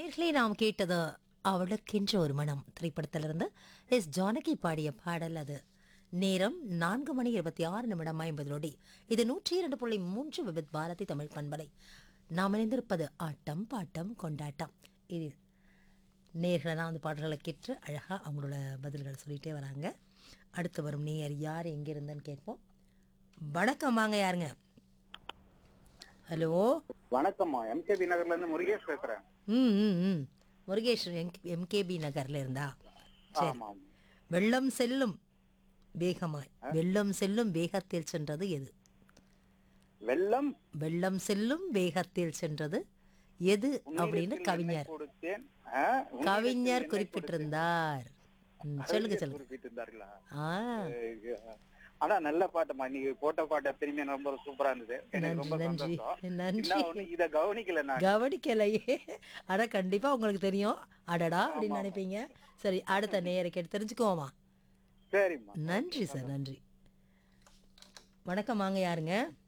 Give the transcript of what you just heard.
நேர்களே நாம் கேட்டது அவளுக்கென்ற ஒரு மனம் திரைப்படத்திலிருந்து எஸ் ஜானகி பாடிய பாடல் அது நேரம் நான்கு மணி இருபத்தி ஆறு நிமிடம் ஐம்பது நொடி இது நூற்றி இரண்டு புள்ளி மூன்று விபத் பாரதி தமிழ் பண்பலை நாம் இணைந்திருப்பது ஆட்டம் பாட்டம் கொண்டாட்டம் இது நேர்களெல்லாம் வந்து பாடல்களை கேட்டு அழகாக அவங்களோட பதில்களை சொல்லிகிட்டே வராங்க அடுத்து வரும் நேயர் யார் எங்கே இருந்தேன்னு கேட்போம் வணக்கம் வாங்க யாருங்க ஹலோ வணக்கம்மா எம்கேபி நகர்ல இருந்து முருகேஷ் பேசுறேன் ம் ம் ம் முருகேஷ் எம் எம்கேபி நகர்ல இருந்தா சரி ஆமா வெள்ளம் செல்லும் வேகமாய் வெள்ளம் செல்லும் வேகத்தில் சென்றது எது வெள்ளம் வெள்ளம் செல்லும் வேகத்தில் சென்றது எது அப்படின்னு கவிஞர் கொடுத்தேன் ஆ, உன்னிடத்தில் கவிஞர் என்னை குறிப்பிட்டிருந்தார் ம், சொல்லுங்க கவிஞர் சொல்லுங்க குறிப்பிட்டிருந்தார்களா ஆ ஆனா நல்ல பாட்டுமா நீங்க போட்ட பாட்டு திரும்பி ரொம்ப சூப்பரா இருந்தது எனக்கு ரொம்ப நன்றி நன்றி சந்தோஷம் நன்றி என்ன ஒண்ணு இத கவனிக்கல நான் கவனிக்கலையே ஆனா கண்டிப்பா உங்களுக்கு தெரியும் அடடா அப்படின்னு நினைப்பீங்க சரி அடுத்த நேயரை கேட்டு தெரிஞ்சுக்குவோமா சரிம்மா நன்றி சார் நன்றி வணக்கம் வாங்க யாருங்க